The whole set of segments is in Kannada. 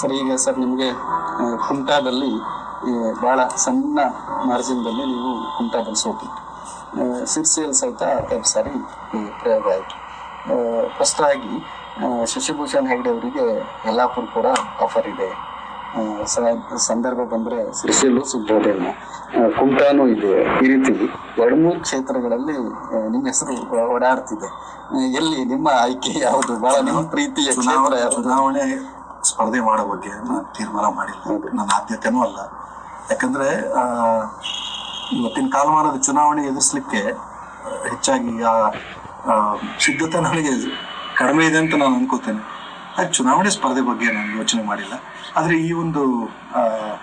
ಸರ್ ಈಗ ಸರ್ ನಿಮಗೆ ಆ, ಕುಮಟಾದಲ್ಲಿ ಈ, ಬಹಳ ಸಣ್ಣ ಮಾರ್ಜಿನ್ದಲ್ಲಿ ನೀವು ಕುಮಟಾದಲ್ಲಿ ಸೋತಿತ್ತು ಆ, ಸಿರ್ಸಿಯಲ್ಲಿ ಸಹಿತ ಎರಡು ಸಾರಿ ಈ ಪ್ರಯೋಗ ಆಯಿತು ಫಸ್ಟಾಗಿ ಶಶಿಭೂಷಣ್ ಹೆಗ್ಡೆ ಅವರಿಗೆ ಯಲ್ಲಾಪುರ ಕೂಡ ಆಫರ್ ಇದೆ ಆ, ಸ- ಸಂದರ್ಭ ಬಂದ್ರೆ ಸಿರ್ಸಿಯಲ್ಲೂ ಸಿಗ್ಬೋದೇನೋ ಆ, ಕುಮಟಾನೂ ಇದೆ ಈ ರೀತಿ ಎರಡು ಮೂರು ಕ್ಷೇತ್ರಗಳಲ್ಲಿ ಆ, ನಿಮ್ಮ ಹೆಸರು ಓಡಾಡ್ತಿದೆ ಆ, ಎಲ್ಲಿ ನಿಮ್ಮ ಆಯ್ಕೆ ಯಾವುದು ಬಹಳ ನಿಮ್ಮ ಪ್ರೀತಿಯ ಕ್ಷೇತ್ರ ಚುನಾವಣೆ ಯಾವುದು ಚುನಾವಣೆ ಸ್ಪರ್ಧೆ ಮಾಡೋ ಬಗ್ಗೆ ನಾನು ತೀರ್ಮಾನ ಮಾಡಿಲ್ಲ ನನ್ನ ಆದ್ಯತೆನೂ ಅಲ್ಲ ಯಾಕಂದ್ರೆ ಆ, ಇವತ್ತಿನ ಕಾಲಮಾನದ ಚುನಾವಣೆ ಎದುರಿಸ್ಲಿಕ್ಕೆ ಆ, ಹೆಚ್ಚಾಗಿ ಆ ಆ, ಸಿದ್ಧತೆ ನನಗೆ ಕಡಿಮೆ ಇದೆ ಅಂತ ನಾನು ಅನ್ಕೋತೇನೆ ಹಾಗೆ ಚುನಾವಣೆ ಸ್ಪರ್ಧೆ ಬಗ್ಗೆ ನಾನು ಯೋಚನೆ ಮಾಡಿಲ್ಲ ಆದ್ರೆ ಈ ಒಂದು ಆ,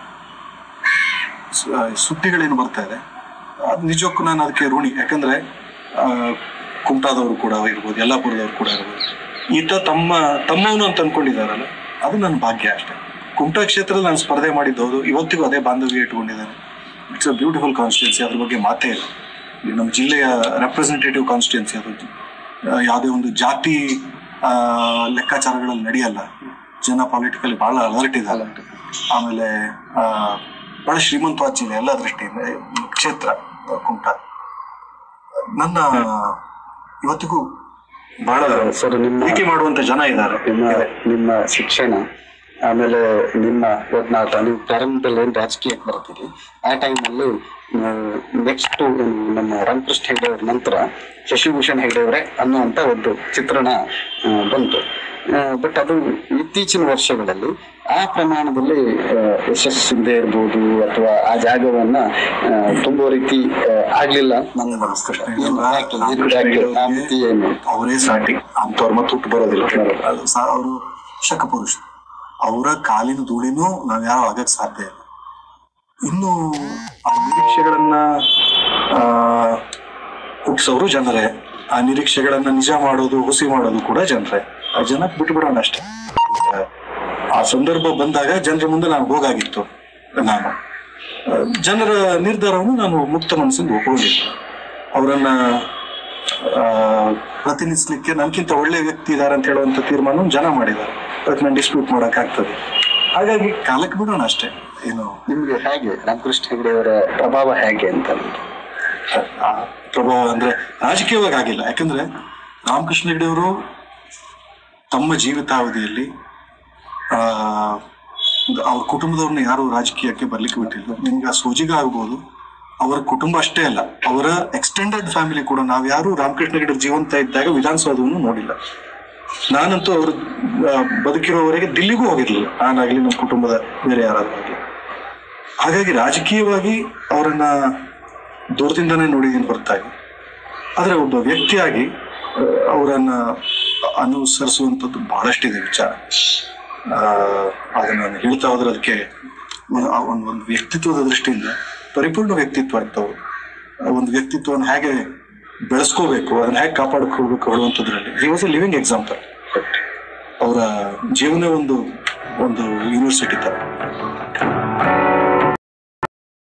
ಸು- ಆ, ಸುದ್ದಿಗಳೇನು ಬರ್ತಾ ಇದೆ ಅದು ನಿಜಕ್ಕೂ ನಾನು ಅದಕ್ಕೆ ಋಣಿ ಯಾಕಂದ್ರೆ ಆ, ಕುಮಟಾದವರು ಕೂಡ ಇರ್ಬೋದು ಯಲ್ಲಾಪುರದವ್ರು ಕೂಡ ಇರ್ಬೋದು ಈತ ತಮ್ಮ ತಮ್ಮವನು ಅಂತ ಅನ್ಕೊಂಡಿದ್ದಾರಲ್ಲ ಅದು ನನ್ನ ಭಾಗ್ಯ ಅಷ್ಟೇ ಕುಮಟಾ ಕ್ಷೇತ್ರದಲ್ಲಿ ನಾನು ಸ್ಪರ್ಧೆ ಮಾಡಿದ್ದು ಹೌದು ಇವತ್ತಿಗೂ ಅದೇ ಬಾಂಧವ್ಯ ಇಟ್ಕೊಂಡಿದ್ದೇನೆ ಇಟ್ಸ್ ಅ ಬ್ಯೂಟಿಫುಲ್ ಕಾನ್ಸ್ಟಿಟ್ಯೂನ್ಸಿ ಅದ್ರ ಬಗ್ಗೆ ಮಾತೇ ಇಲ್ಲ ಇದು ನಮ್ಮ ಜಿಲ್ಲೆಯ ರೆಪ್ರೆಸೆಂಟೇಟಿವ್ ಕಾನ್ಸ್ಟಿಟ್ಯೂನ್ಸಿ ಅದು ಆ, ಯಾವುದೇ ಒಂದು ಜಾತಿ ಆ, ಲೆಕ್ಕಾಚಾರಗಳಲ್ಲಿ ನಡೆಯಲ್ಲ ಜನ ಪಾಲಿಟಿಕಲಿ ಬಹಳ ಅಲರ್ಟ್ ಇದ್ದಾರೆ ಆಮೇಲೆ ಆ, ಬಹಳ ಶ್ರೀಮಂತವಾದ ಜಿಲ್ಲೆ ಎಲ್ಲ ದೃಷ್ಟಿಯಿಂದ ಕ್ಷೇತ್ರ ಆ, ಕುಮಟಾ ನನ್ನ ಇವತ್ತಿಗೂ ಬಹಳ ಸರ್ ನಿಮ್ಮ ಪ್ರೀತಿ ಮಾಡುವಂತ ಜನ ಇದ್ದಾರೆ ನಿಮ್ಮ ನಿಮ್ಮ ಶಿಕ್ಷಣ ಆಮೇಲೆ ನಿಮ್ಮ ಒಡನಾಟ ನೀವು ಪ್ರಾರಂಭದಲ್ಲಿ ಏನು ರಾಜಕೀಯಕ್ಕೆ ಬರ್ತೀರಿ ಆ ಟೈಮಲ್ಲಿ ನೆಕ್ಸ್ಟ್ ನಮ್ಮ ರಾಮಕೃಷ್ಣ ಹೆಗಡೆ ಅವ್ರ ನಂತರ ಶಶಿಭೂಷಣ್ ಹೆಗಡೆ ಅವರೇ ಅನ್ನುವಂಥ ಒಂದು ಚಿತ್ರಣ ಆ, ಬಂತು ಬಟ್ ಅದು ಇತ್ತೀಚಿನ ವರ್ಷಗಳಲ್ಲಿ ಆ ಪ್ರಮಾಣದಲ್ಲಿ ಆ, ಯಶಸ್ಸಿಂದೆ ಇರ್ಬೋದು ಅಥವಾ ಆ ಜಾಗವನ್ನ ಆ, ತುಂಬೋ ರೀತಿ ಆ, ಆಗ್ಲಿಲ್ಲ ಅಂತ ನನ್ಗೆ ಅನಿಸ್ತದೆ ಏನು ಯಾಕೆ? ಇದು ಯಾಕೆ? ಆ ಮಿತಿ ಏನು ಅವರೇ ಸಾಟಿ ಅಂತವ್ರ ಮತ್ತೆ ಹುಟ್ಟು ಬರೋದಿಲ್ಲ ಅದು ಸಾ- ಅವರು ಶಕಪುರುಷ ಅವರ ಕಾಲಿನ ಧೂಳಿನೂ ನಾವ್ ಯಾರು ಆಗಕ್ ಸಾಧ್ಯ ಇಲ್ಲ ಇನ್ನು ಆ ನಿರೀಕ್ಷೆಗಳನ್ನ ಆ ಹುಟ್ಟಿಸೋರು ಜನರೇ ಆ ನಿರೀಕ್ಷೆಗಳನ್ನ ನಿಜ ಮಾಡೋದು ಹುಸಿ ಮಾಡೋದು ಕೂಡ ಜನರೇ ಆ ಜನಕ್ಕೆ ಬಿಟ್ಬಿಡೋಣ ಅಷ್ಟೇ ಆ ಸಂದರ್ಭ ಬಂದಾಗ ಜನರ ಮುಂದೆ ನಾನು ಹೋಗಾಗಿತ್ತು ನಾನು ಆ, ಜನರ ನಿರ್ಧಾರವನ್ನು ನಾನು ಮುಕ್ತ ಮನಸ್ಸಿಂದ ಒಪ್ಕೊಂಡಿದ್ದೆ ಅವರನ್ನ ಆ, ಪ್ರತಿನಿಧಿಸ್ಲಿಕ್ಕೆ ನನ್ಕಿಂತ ಒಳ್ಳೆ ವ್ಯಕ್ತಿ ಇದಾರೆ ಅಂತ ಹೇಳುವಂತ ತೀರ್ಮಾನ ಜನ ಮಾಡಿದ್ದಾರೆ ಅದಕ್ಕೆ ನಾನು ಡಿಸ್ಪ್ಯೂಟ್ ಮಾಡಕ್ ಆಗ್ತದೆ ಹಾಗಾಗಿ ಕಾಲಕ್ಕೆ ಬಿಡೋಣ ಅಷ್ಟೇ ಏನು ನಿಮ್ಗೆ ಹೇಗೆ ರಾಮಕೃಷ್ಣ ಹೆಗಡೆ ಅವರ ಪ್ರಭಾವ ಹೇಗೆ ಅಂತ ನಿಮ್ಗೆ? ಆ ಪ್ರಭಾವ ಅಂದ್ರೆ ರಾಜಕೀಯವಾಗಿ ಆಗಿಲ್ಲ ಯಾಕಂದ್ರೆ ರಾಮಕೃಷ್ಣ ಹೆಗಡೆ ಅವರು ತಮ್ಮ ಜೀವಿತಾವಧಿಯಲ್ಲಿ ಆ ಅವ್ರ ಕುಟುಂಬದವ್ರನ್ನ ಯಾರು ರಾಜಕೀಯಕ್ಕೆ ಬರ್ಲಿಕ್ಕೆ ಬಿಟ್ಟಿಲ್ಲ ನಿಮ್ಗೆ ಆ ಸೋಜಿಗ ಆಗ್ಬೋದು ಅವರ ಕುಟುಂಬ ಅಷ್ಟೇ ಅಲ್ಲ ಅವರ ಎಕ್ಸ್ಟೆಂಡೆಡ್ ಫ್ಯಾಮಿಲಿ ಕೂಡ ನಾವ್ ಯಾರು ರಾಮಕೃಷ್ಣ ಹೆಗಡೆ ಜೀವಂತ ಇದ್ದಾಗ ವಿಧಾನಸೌಧವನ್ನು ನೋಡಿಲ್ಲ ನಾನಂತೂ ಅವರು ಬದುಕಿರೋವರೆಗೆ ದಿಲ್ಲಿಗೂ ಹೋಗಿರ್ಲಿಲ್ಲ ನಾನಾಗ್ಲಿ ನಮ್ಮ ಕುಟುಂಬದ ಬೇರೆ ಯಾರಾದ್ರೂ ಆಗ್ಲಿ ಹಾಗಾಗಿ ರಾಜಕೀಯವಾಗಿ ಅವರನ್ನ ದೂರದಿಂದನೇ ನೋಡಿದೀನಿ ಹೊರತಾಗಿ ಆದ್ರೆ ಒಬ್ಬ ವ್ಯಕ್ತಿಯಾಗಿ ಆ, ಅವರನ್ನ ಅನುಸರಿಸುವಂಥದ್ದು ಬಹಳಷ್ಟಿದೆ ವಿಚಾರ ಆ, ಅದನ್ನ ನಾನು ಹೇಳ್ತಾ ಹೋದ್ರೆ ಅದಕ್ಕೆ ಒಂದು ಆ ಒಂದು ಒಂದು ವ್ಯಕ್ತಿತ್ವದ ದೃಷ್ಟಿಯಿಂದ ಪರಿಪೂರ್ಣ ವ್ಯಕ್ತಿತ್ವ ಇರ್ತವ್ರು ಆ ಒಂದು ವ್ಯಕ್ತಿತ್ವವನ್ನು ಹೇಗೆ ಬೆಳೆಸ್ಕೋಬೇಕು ಅದನ್ನ ಹೇಗೆ ಕಾಪಾಡ್ಕೋಬೇಕು ಹೇಳುವಂಥದ್ರಲ್ಲಿ he was a living example ಅವರ ಜೀವನ ಒಂದು ಒಂದು ಯೂನಿವರ್ಸಿಟಿ ತರ